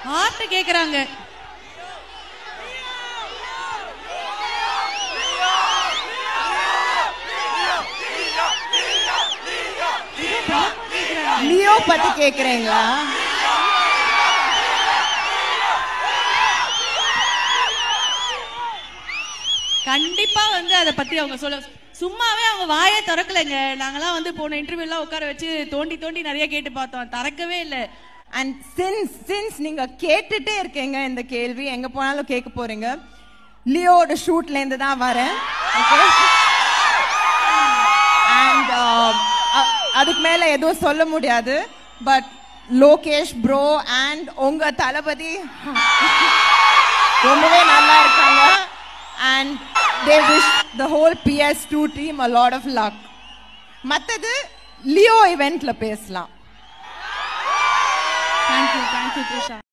heart கேக்குறாங்க Leo பத்தி கேக்குறீங்களா கண்டிப்பா வந்து அதை பத்தி அவங்க சொல்ல சும்மாவே அவங்க வாயே திறக்கலைங்க நாங்கெல்லாம் வந்து போன இன்டர்வியூ எல்லாம் உட்கார வச்சு தோண்டி தோண்டி நிறைய கேட்டு பார்த்தோம் திறக்கவே இல்லை அண்ட் சின்ஸ் சின்ஸ் நீங்க கேட்டுட்டே இருக்கீங்க இந்த கேள்வி எங்க போனாலும் கேட்க போறீங்க லியோட ஷூட்ல இருந்து தான் வரேன் அண்ட் அதுக்கு மேல எதுவும் சொல்ல முடியாது பட் லோகேஷ் ப்ரோ அண்ட் உங்க தளபதி ரொம்பவே நல்லா இருக்காங்க and they wish the whole PS two team a lot of luck மற்றது லியோ இவெண்ட்ல பேசலாம் தேங்க்யூ தேங்க்யூ த்ரிஷா